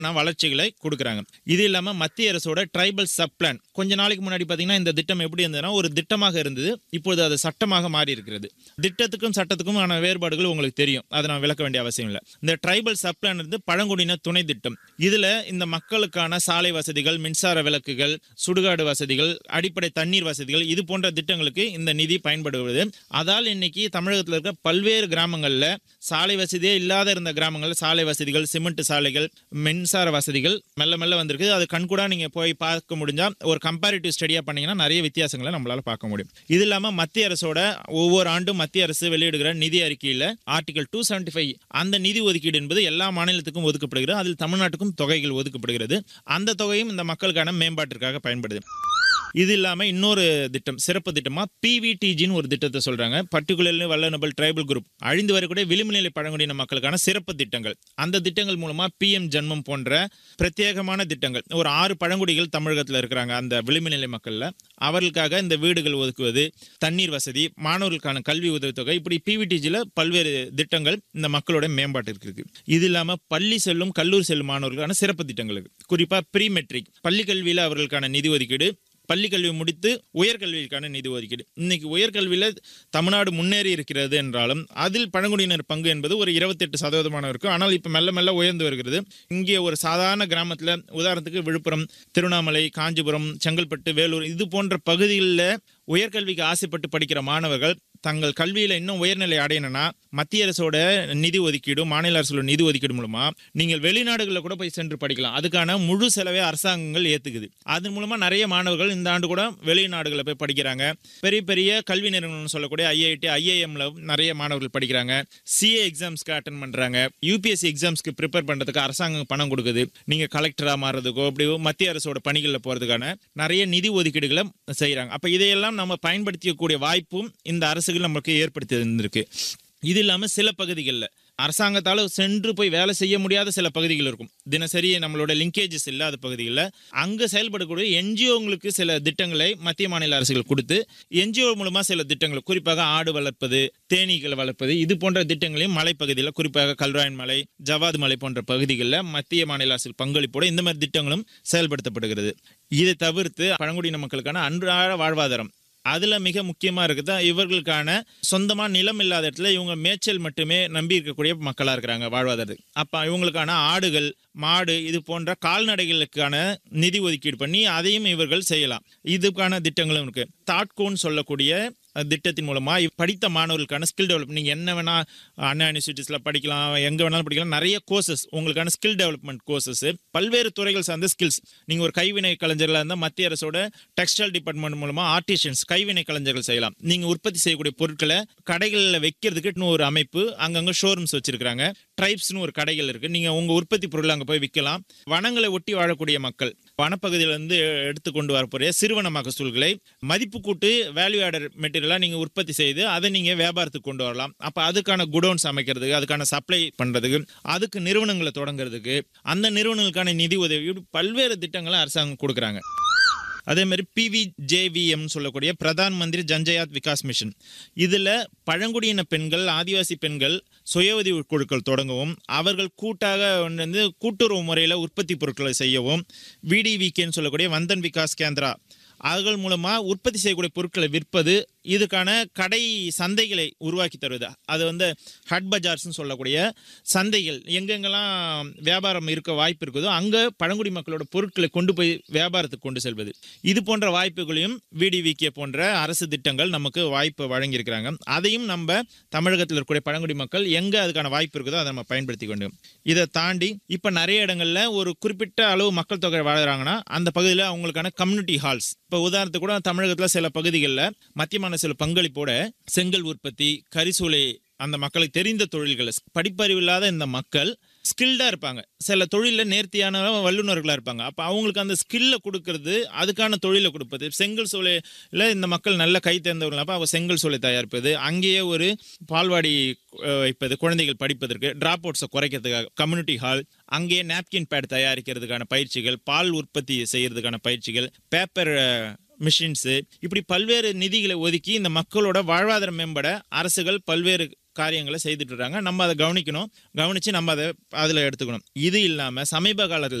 நான் வளர்ச்சிகளை கொடுக்குறாங்க இது இல்லாம மத்திய அரசோட ட்ரைபல் சப் பிளான் கொஞ்ச நாளைக்கு முன்னாடி பாத்தீங்கன்னா இந்த திட்டம் எப்படி இருந்ததுன்னா ஒரு திட்டமாக இருந்தது இப்பொழுது அது சட்டமாக மாறி இருக்கிறது திட்டத்துக்கும் சட்டத்துக்கும் ஆன வேறுபாடுகள் உங்களுக்கு தெரியும் அதை நான் விளக்க வேண்டிய அவசியம் இல்லை இந்த ட்ரைபல் சப் பிளான் இருந்து பழங்குடியின துணை திட்டம் இதுல இந்த மக்களுக்கான சாலை வசதிகள் மின்சார விளக்குகள் சுடுகாடு வசதிகள் அடிப்படை தண்ணீர் வசதிகள் இது போன்ற திட்டங்களுக்கு இந்த நிதி பயன்படுவது அதால் இன்னைக்கு தமிழகத்தில் இருக்க பல்வேறு கிராமங்கள்ல சாலை வசதியே இல்லாத இருந்த கிராமங்கள்ல சாலை வசதிகள் சிமெண்ட் சாலைகள் மின்சார வசதிகள் மெல்ல மெல்ல வந்திருக்கு அது கண்கூடா நீங்க போய் பார்க்க முடிஞ்சா ஒரு கம்பேரிட்டிவ் ஸ்டடியா பண்ணீங்கன்னா நிறைய வித்தியாசங்களை நம்மளால பார்க்க முடியும் இது இல்லாம மத்திய அரசோட ஒவ்வொரு ஆண்டும் மத்திய அரசு வெளியிடுகிற நிதி அறிக்கையில ஆர்டிகல் டூ ஃபைவ் அந்த நிதி ஒதுக்கீடு என்பது எல்லா மாநிலத்துக்கும் ஒதுக்கப்படுகிறது அதில் தமிழ்நாட்டுக்கும் தொகைகள் ஒதுக்கப்படுகிறது அந்த தொகையும் இந்த மக்களுக்கான மேம்பாட்டிற்காக பயன்படுது இது இல்லாம இன்னொரு திட்டம் சிறப்பு திட்டமா பிவிடிஜின்னு ஒரு திட்டத்தை சொல்றாங்க பர்டிகுலர்லி வல்லனபிள் ட்ரைபல் குரூப் அழிந்து வரக்கூடிய விளிம்புநிலை பழங்குடியின மக்களுக்கான சிறப்பு திட்டங்கள் அந்த திட்டங்கள் மூலமா பிஎம் ஜன்மம் போன்ற பிரத்யேகமான திட்டங்கள் ஒரு ஆறு பழங்குடிகள் தமிழகத்தில் இருக்கிறாங்க அந்த விளிம்புநிலை மக்கள்ல அவர்களுக்காக இந்த வீடுகள் ஒதுக்குவது தண்ணீர் வசதி மாணவர்களுக்கான கல்வி உதவித்தொகை இப்படி பிவிடிஜியில் பல்வேறு திட்டங்கள் இந்த மக்களோட மேம்பாட்டிற்கு இருக்கு இது இல்லாம பள்ளி செல்லும் கல்லூரி செல்லும் மாணவர்களுக்கான சிறப்பு திட்டங்கள் இருக்கு குறிப்பா ப்ரீ மெட்ரிக் பள்ளி கல்வியில அவர்களுக்கான நிதி ஒதுக்கீடு பள்ளி கல்வி முடித்து உயர்கல்விக்கான நிதி ஒதுக்கீடு இன்னைக்கு உயர்கல்வியில தமிழ்நாடு முன்னேறி இருக்கிறது என்றாலும் அதில் பழங்குடியினர் பங்கு என்பது ஒரு இருபத்தெட்டு சதவீதமான இருக்கும் ஆனால் இப்போ மெல்ல மெல்ல உயர்ந்து வருகிறது இங்கே ஒரு சாதாரண கிராமத்தில் உதாரணத்துக்கு விழுப்புரம் திருவண்ணாமலை காஞ்சிபுரம் செங்கல்பட்டு வேலூர் இது போன்ற பகுதிகளில் உயர்கல்விக்கு ஆசைப்பட்டு படிக்கிற மாணவர்கள் தங்கள் கல்வியில இன்னும் உயர்நிலை அடையணும்னா மத்திய அரசோட நிதி ஒதுக்கீடு மாநில அரசோட நிதி ஒதுக்கீடு மூலமா நீங்கள் வெளிநாடுகளில் கூட போய் சென்று படிக்கலாம் அதுக்கான முழு செலவை அரசாங்கங்கள் ஏத்துக்குது அதன் மூலமா நிறைய மாணவர்கள் இந்த ஆண்டு கூட வெளிநாடுகளில் போய் படிக்கிறாங்க பெரிய பெரிய கல்வி நிறுவனம் சொல்லக்கூடிய ஐஐடி ஐஐஎம்ல நிறைய மாணவர்கள் படிக்கிறாங்க சிஏ எக்ஸாம்ஸ்க்கு அட்டன் பண்றாங்க யூபிஎஸ்சி எக்ஸாம்ஸ்க்கு ப்ரிப்பேர் பண்றதுக்கு அரசாங்கம் பணம் கொடுக்குது நீங்க கலெக்டரா மாறுறதுக்கோ அப்படி மத்திய அரசோட பணிகளில் போறதுக்கான நிறைய நிதி ஒதுக்கீடுகளை செய்யறாங்க அப்ப இதையெல்லாம் நம்ம பயன்படுத்திக்கக்கூடிய வாய்ப்பும் இந்த அரசுகள் நமக்கு ஏற்படுத்தி இருந்திருக்கு இது இல்லாம சில பகுதிகளில் அரசாங்கத்தால் சென்று போய் வேலை செய்ய முடியாத சில பகுதிகள் இருக்கும் தினசரி நம்மளோட லிங்கேஜஸ் இல்லாத பகுதிகளில் அங்கே செயல்படக்கூடிய என்ஜிஓங்களுக்கு சில திட்டங்களை மத்திய மாநில அரசுகள் கொடுத்து என்ஜிஓ மூலமாக சில திட்டங்கள் குறிப்பாக ஆடு வளர்ப்பது தேனீகள் வளர்ப்பது இது போன்ற திட்டங்களையும் மலைப்பகுதியில் குறிப்பாக கல்ராயன் மலை ஜவாது மலை போன்ற பகுதிகளில் மத்திய மாநில அரசு பங்களிப்போட இந்த மாதிரி திட்டங்களும் செயல்படுத்தப்படுகிறது இதை தவிர்த்து பழங்குடியின மக்களுக்கான அன்றாட வாழ்வாதாரம் அதுல மிக முக்கியமா இருக்குது இவர்களுக்கான சொந்தமா நிலம் இல்லாத இடத்துல இவங்க மேய்ச்சல் மட்டுமே நம்பி இருக்கக்கூடிய மக்களா இருக்கிறாங்க வாழ்வாதாரத்துக்கு அப்ப இவங்களுக்கான ஆடுகள் மாடு இது போன்ற கால்நடைகளுக்கான நிதி ஒதுக்கீடு பண்ணி அதையும் இவர்கள் செய்யலாம் இதுக்கான திட்டங்களும் இருக்கு தாட்கோன்னு சொல்லக்கூடிய திட்டத்தின் மூலமா இவ் படித்த மாணவர்களுக்கான ஸ்கில் டெவலப் நீங்க என்ன வேணா அண்ணா யூனிவர்சிட்டிஸ்ல படிக்கலாம் எங்க வேணாலும் படிக்கலாம் நிறைய கோர்சஸ் உங்களுக்கான ஸ்கில் டெவலப்மெண்ட் கோர்சஸ் பல்வேறு துறைகள் சார்ந்த ஸ்கில்ஸ் நீங்க ஒரு கைவினை கலைஞர்களா இருந்தால் மத்திய அரசோட டெக்ஸ்டைல் டிபார்ட்மெண்ட் மூலமா ஆர்டிஷியன்ஸ் கைவினை கலைஞர்கள் செய்யலாம் நீங்க உற்பத்தி செய்யக்கூடிய பொருட்களை கடைகளில் வைக்கிறதுக்கு இன்னும் ஒரு அமைப்பு அங்கங்க ஷோரூம்ஸ் வச்சிருக்காங்க ட்ரைப்ஸ்னு ஒரு கடைகள் இருக்கு நீங்க உங்க உற்பத்தி பொருள் அங்க போய் விற்கலாம் வனங்களை ஒட்டி வாழக்கூடிய மக்கள் வனப்பகுதியிலிருந்து எடுத்து கொண்டு வரக்கூடிய சிறுவன மகசூல்களை மதிப்பு கூட்டு வேல்யூ ஆடர் மெட்டீரியலா நீங்க உற்பத்தி செய்து அதை நீங்க வியாபாரத்துக்கு கொண்டு வரலாம் அப்ப அதுக்கான குடோன்ஸ் அமைக்கிறதுக்கு அதுக்கான சப்ளை பண்றதுக்கு அதுக்கு நிறுவனங்களை தொடங்குறதுக்கு அந்த நிறுவனங்களுக்கான நிதி உதவி இப்படி பல்வேறு திட்டங்களை அரசாங்கம் கொடுக்குறாங்க அதே மாதிரி பிவிஜேவிஎம் சொல்லக்கூடிய பிரதான் மந்திரி ஜன்ஜயாத் விகாஸ் மிஷன் இதுல பழங்குடியின பெண்கள் ஆதிவாசி பெண்கள் சுய உதவி குழுக்கள் தொடங்கவும் அவர்கள் கூட்டாக வந்து கூட்டுறவு முறையில் உற்பத்தி பொருட்களை செய்யவும் விடிவிகேன்னு சொல்லக்கூடிய வந்தன் விகாஸ் கேந்திரா அவர்கள் மூலமா உற்பத்தி செய்யக்கூடிய பொருட்களை விற்பது இதுக்கான கடை சந்தைகளை உருவாக்கி தருவது அது வந்து ஹட் பஜார்ஸ்னு சொல்லக்கூடிய சந்தைகள் எங்கெங்கெல்லாம் வியாபாரம் இருக்க வாய்ப்பு இருக்குதோ அங்கே பழங்குடி மக்களோட பொருட்களை கொண்டு போய் வியாபாரத்துக்கு கொண்டு செல்வது இது போன்ற வாய்ப்புகளையும் விடிவிகே போன்ற அரசு திட்டங்கள் நமக்கு வாய்ப்பு வழங்கியிருக்கிறாங்க அதையும் நம்ம தமிழகத்தில் இருக்கக்கூடிய பழங்குடி மக்கள் எங்கே அதுக்கான வாய்ப்பு இருக்குதோ அதை நம்ம பயன்படுத்தி கொண்டு இதை தாண்டி இப்போ நிறைய இடங்கள்ல ஒரு குறிப்பிட்ட அளவு மக்கள் தொகை வாழுறாங்கன்னா அந்த பகுதியில் அவங்களுக்கான கம்யூனிட்டி ஹால்ஸ் இப்போ உதாரணத்துக்கு கூட தமிழகத்தில் சில பகுதிகளில் மத்திய சில பங்களிப்போட செங்கல் உற்பத்தி கரிசூலை அந்த மக்களுக்கு தெரிந்த தொழில்களை படிப்பறிவு இல்லாத இந்த மக்கள் ஸ்கில்டா இருப்பாங்க சில தொழிலில் நேர்த்தியான வல்லுநர்களாக இருப்பாங்க அப்போ அவங்களுக்கு அந்த ஸ்கில்லை கொடுக்கறது அதுக்கான தொழிலை கொடுப்பது செங்கல் சூளையில் இந்த மக்கள் நல்ல கை தேர்ந்தவர்கள் அப்போ அவங்க செங்கல் சூளை தயாரிப்பது அங்கேயே ஒரு பால்வாடி வைப்பது குழந்தைகள் படிப்பதற்கு டிராப் அவுட்ஸை குறைக்கிறதுக்காக கம்யூனிட்டி ஹால் அங்கேயே நாப்கின் பேட் தயாரிக்கிறதுக்கான பயிற்சிகள் பால் உற்பத்தி செய்யறதுக்கான பயிற்சிகள் பேப்பர் மிஷின்ஸு இப்படி பல்வேறு நிதிகளை ஒதுக்கி இந்த மக்களோட வாழ்வாதாரம் மேம்பட அரசுகள் பல்வேறு காரியங்களை செய்துட்டு இருக்காங்க நம்ம அதை கவனிக்கணும் கவனித்து நம்ம அதை அதில் எடுத்துக்கணும் இது இல்லாமல் சமீப காலத்தில்